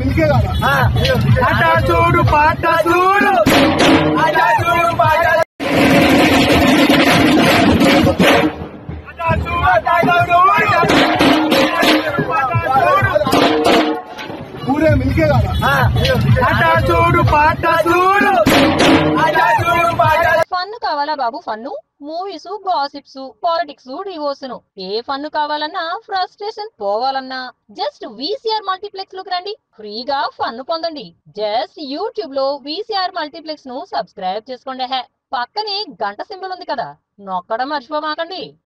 పాట చూడు పాట చూడు పాట చూడు పాట పాట చూడు पूरे मिलके गाना పాట చూడు పాట చూడు పాట చూడు పాట ఫన్ కావాలా బాబు fun movies gossips politics divorce ఏ ఫన్ కావాలన్నా ఫ్రస్ట్రేషన్ పోవాలన్నా జస్ట్ వీసీఆర్ మల్టీప్లెక్స్ లోకి రండి ఫ్రీగా ఫన్ పొందండి జస్ట్ యూట్యూబ్ లో వీసీఆర్ మల్టీప్లెక్స్ ను సబ్స్క్రైబ్ చేసుకోండి హే పక్కనే గంట సింబల్ ఉంది కదా నొక్కడం మర్చిపోమాకండి